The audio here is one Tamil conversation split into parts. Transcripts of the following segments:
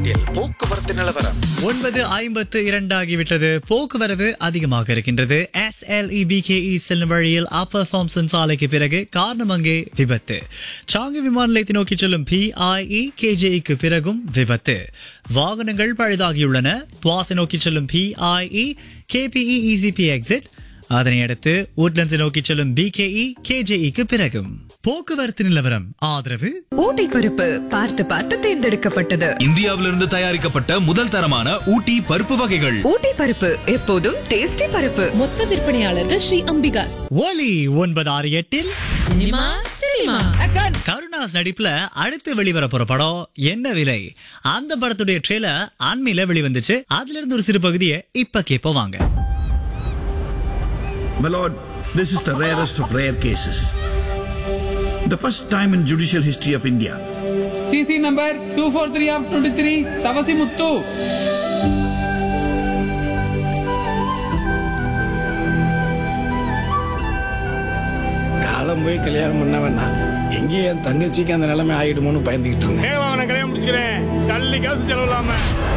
எட்டில் போக்குவரத்து நிலவரம் ஒன்பது ஐம்பத்து இரண்டாகிவிட்டது போக்குவரவு அதிகமாக இருக்கின்றது எஸ் எல் இபிகேஇ செல்லும் வழியில் அப்பர் தாம்சன் சாலைக்கு பிறகு காரணமங்கே விபத்து சாங்கி விமான நிலையத்தை நோக்கி செல்லும் பிஐஇ கேஜேஇக்கு பிறகும் விபத்து வாகனங்கள் பழுதாகியுள்ளன துவாசை நோக்கி செல்லும் பிஐஇ கேபிஇ இசிபி எக்ஸிட் அதனை அடுத்து உட்லண்ட்ஸை நோக்கி செல்லும் பிகேஇ கேஜேஇக்கு பிறகும் போக்குவரத்து நிலவரம் ஆதரவு ஊட்டி பருப்பு பார்த்து பார்த்து தேர்ந்தெடுக்கப்பட்டது இந்தியாவிலிருந்து தயாரிக்கப்பட்ட முதல் தரமான ஊட்டி பருப்பு வகைகள் ஊட்டி பருப்பு எப்போதும் டேஸ்டி பருப்பு மொத்த விற்பனையாளர்கள் ஸ்ரீ அம்பிகாஸ் ஒலி ஒன்பது ஆறு எட்டில் சினிமா சினிமா கருணாஸ் நடிப்புல அடுத்து வெளிவர போற படம் என்ன விலை அந்த படத்துடைய ட்ரெய்லர் அண்மையில வெளிவந்துச்சு அதுல இருந்து ஒரு சிறு பகுதியை இப்ப கேப்ப வாங்க My lord, this is the rarest of rare cases. The first time in judicial history of India. CC number 243 of 23, Tavasi Muttu. காலம் போய் கல்யாணம் பண்ண வேணாம் எங்கேயும் என் தங்கச்சிக்கு அந்த நிலைமை ஆயிடுமோன்னு பயந்துகிட்டு இருந்தேன் அவனை கல்யாணம் முடிச்சுக்கிறேன் சல்லி காசு செலவு இல்லாம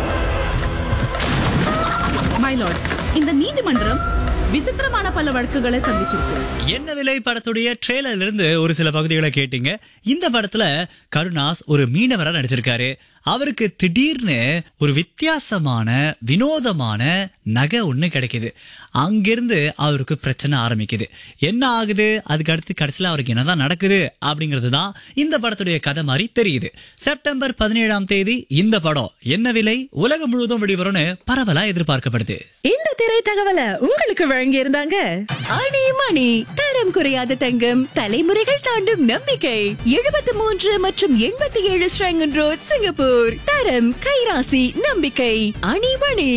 மைலாட் இந்த நீதிமன்றம் விசித்திரமான பல வழக்குகளை சந்திச்சிருக்கு என்ன விலை படத்துடைய ட்ரெய்லர்ல இருந்து ஒரு சில பகுதிகளை கேட்டீங்க இந்த படத்துல கருணாஸ் ஒரு மீனவரா நடிச்சிருக்காரு அவருக்கு திடீர்னு ஒரு வித்தியாசமான வினோதமான நகை ஒண்ணு கிடைக்குது அங்கிருந்து அவருக்கு பிரச்சனை ஆரம்பிக்குது என்ன ஆகுது அதுக்கு அடுத்து கடைசியில் அவருக்கு என்னதான் நடக்குது அப்படிங்கிறது தான் இந்த படத்துடைய கதை மாதிரி தெரியுது செப்டம்பர் பதினேழாம் தேதி இந்த படம் என்ன விலை உலகம் முழுவதும் வெளிவரும்னு பரவலா எதிர்பார்க்கப்படுது இந்த திரை தகவலை உங்களுக்கு வழங்கி இருந்தாங்க அணி மணி தரம் குறையாத தங்கம் தலைமுறைகள் தாண்டும் நம்பிக்கை எழுபத்தி மூன்று மற்றும் எண்பத்தி ஏழு ஸ்ரங்கன் ரோட் சிங்கப்பூர் தரம் கைராசி நம்பிக்கை அணி மணி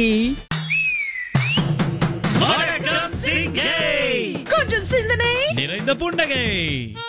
கொஞ்சம் சிந்தனை நிறைந்த புன்னகை